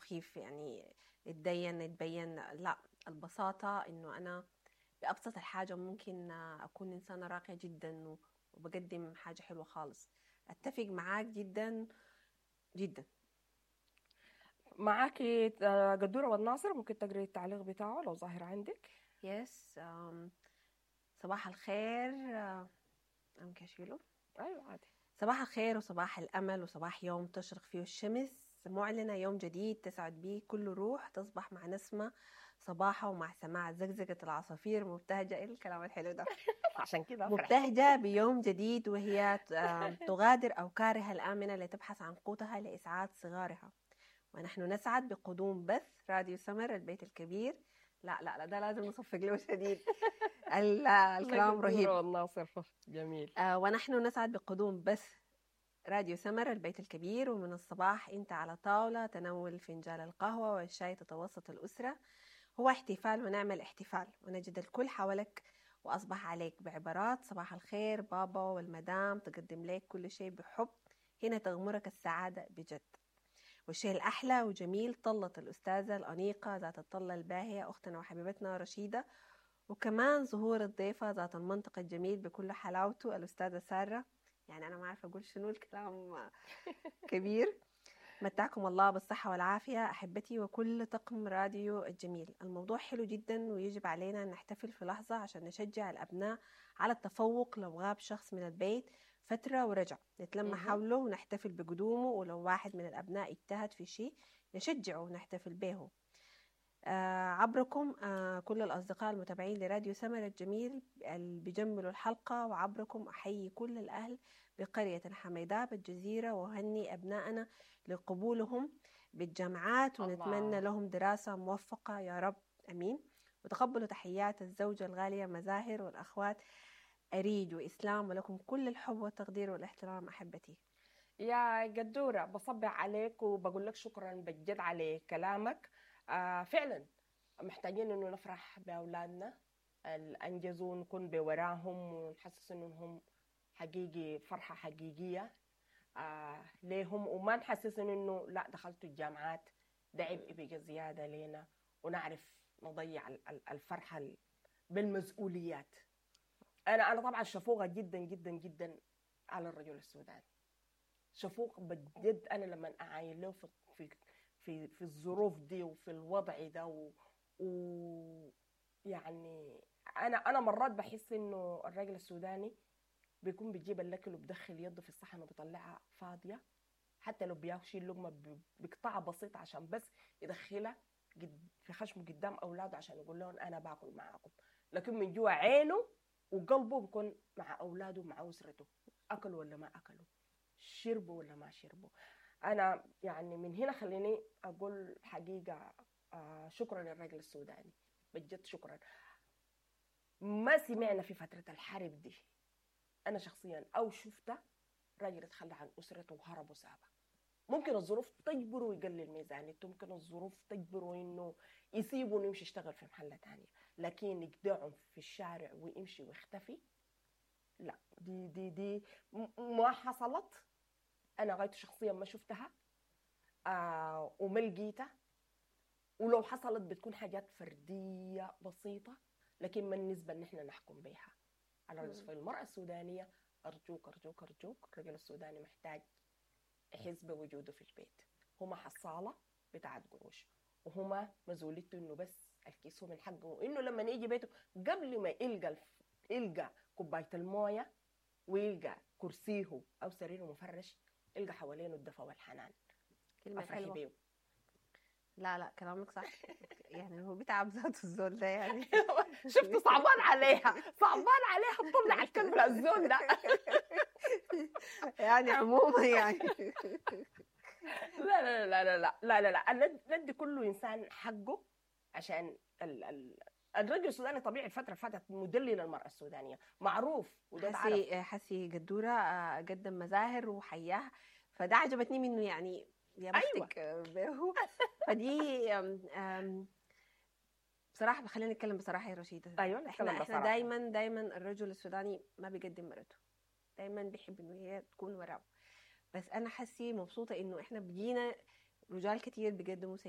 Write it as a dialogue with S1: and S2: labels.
S1: سخيف يعني يتدين يتبين لا البساطة إنه أنا بأبسط الحاجة ممكن أكون إنسانة راقية جدا وبقدم حاجة حلوة خالص أتفق معاك جدا جدا
S2: معاكي آه، قدورة والناصر ممكن تقري التعليق بتاعه لو ظاهر عندك
S1: يس صباح الخير ممكن أشيله
S2: أيوة عادي
S1: صباح الخير وصباح الأمل وصباح يوم تشرق فيه الشمس معلنة يوم جديد تسعد به كل روح تصبح مع نسمة صباحة ومع سماع زقزقة العصافير مبتهجة إيه الكلام الحلو ده
S2: عشان كده
S1: مبتهجة بيوم جديد وهي تغادر أوكارها الآمنة لتبحث عن قوتها لإسعاد صغارها ونحن نسعد بقدوم بث راديو سمر البيت الكبير لا لا لا ده لازم نصفق له شديد الكلام رهيب
S2: والناصر جميل
S1: آه ونحن نسعد بقدوم بث راديو سمر البيت الكبير ومن الصباح انت على طاولة تناول فنجان القهوة والشاي تتوسط الأسرة هو احتفال ونعمل احتفال ونجد الكل حولك وأصبح عليك بعبارات صباح الخير بابا والمدام تقدم لك كل شيء بحب هنا تغمرك السعادة بجد والشيء الأحلى وجميل طلة الأستاذة الأنيقة ذات الطلة الباهية أختنا وحبيبتنا رشيدة وكمان ظهور الضيفة ذات المنطق الجميل بكل حلاوته الأستاذة سارة يعني أنا ما عارفة أقول شنو الكلام كبير متعكم الله بالصحة والعافية أحبتي وكل طقم راديو الجميل الموضوع حلو جدا ويجب علينا أن نحتفل في لحظة عشان نشجع الأبناء على التفوق لو غاب شخص من البيت فترة ورجع نتلم حوله ونحتفل بقدومه ولو واحد من الأبناء اجتهد في شيء نشجعه ونحتفل به آه عبركم آه كل الأصدقاء المتابعين لراديو سمر الجميل اللي بيجملوا الحلقة وعبركم أحيي كل الأهل بقرية حميداء بالجزيرة وهني أبنائنا لقبولهم بالجامعات ونتمنى الله. لهم دراسة موفقة يا رب أمين وتقبلوا تحيات الزوجة الغالية مزاهر والأخوات أريد وإسلام ولكم كل الحب والتقدير والاحترام أحبتي
S2: يا قدورة بصبح عليك وبقول لك شكرا بجد على كلامك آه فعلا محتاجين انه نفرح باولادنا الانجزوا نكون بوراهم ونحسس انهم حقيقي فرحه حقيقيه آه ليهم وما نحسس انه لا دخلتوا الجامعات ده عبء بقى زياده لينا ونعرف نضيع الفرحه بالمسؤوليات انا انا طبعا شفوقه جدا جدا جدا على الرجل السوداني شفوق بجد انا لما اعاين له في في في, في الظروف دي وفي الوضع ده و, و يعني انا انا مرات بحس انه الراجل السوداني بيكون بيجيب الاكل وبدخل يده في الصحن وبيطلعها فاضيه حتى لو بيشيل لقمه بقطعه بسيطه عشان بس يدخلها في خشمه قدام اولاده عشان يقول لهم انا باكل معاكم لكن من جوا عينه وقلبه بيكون مع اولاده مع اسرته اكلوا ولا ما اكلوا شربوا ولا ما شربوا انا يعني من هنا خليني اقول حقيقه آه شكرا للراجل السوداني بجد شكرا ما سمعنا في فتره الحرب دي انا شخصيا او شفته راجل اتخلى عن اسرته وهرب وسابها ممكن الظروف تجبره يقلل ميزانيته ممكن الظروف تجبره انه يسيبه انه يمشي يشتغل في محله تانية لكن يقدعهم في الشارع ويمشي ويختفي لا دي دي دي ما حصلت انا غايته شخصيا ما شفتها آه وما لقيتها ولو حصلت بتكون حاجات فرديه بسيطه لكن ما النسبه ان احنا نحكم بها على رصف المراه السودانيه ارجوك ارجوك ارجوك الرجل السوداني محتاج يحس بوجوده في البيت هما حصاله بتاعت قروش وهما مسؤوليته انه بس الكيس هو من حقه وانه لما يجي بيته قبل ما يلقى يلقى كوبايه المويه ويلقى كرسيه او سريره مفرش يلقى حوالينه الدفى والحنان
S1: كلمه حلوه بيه. لا لا كلامك صح يعني هو بيتعب ذاته الزول ده يعني
S2: شفت صعبان عليها صعبان عليها تطلع الكلمه الزول ده
S1: يعني عموما يعني
S2: لا لا لا لا لا لا لا لا ندي كل انسان حقه عشان ال ال الرجل السوداني طبيعي الفتره اللي فاتت مدلل المراه السودانيه معروف
S1: وده حسي حسي قدوره قدم مزاهر وحياه فده عجبتني منه يعني يا بختك أيوة. فدي أم أم بصراحه خلينا نتكلم بصراحه يا رشيده
S2: ايوه
S1: احنا احنا دايما دايما الرجل السوداني ما بيقدم مرته دايما بيحب انه هي تكون وراه بس انا حسي مبسوطه انه احنا بقينا رجال كتير بيقدموا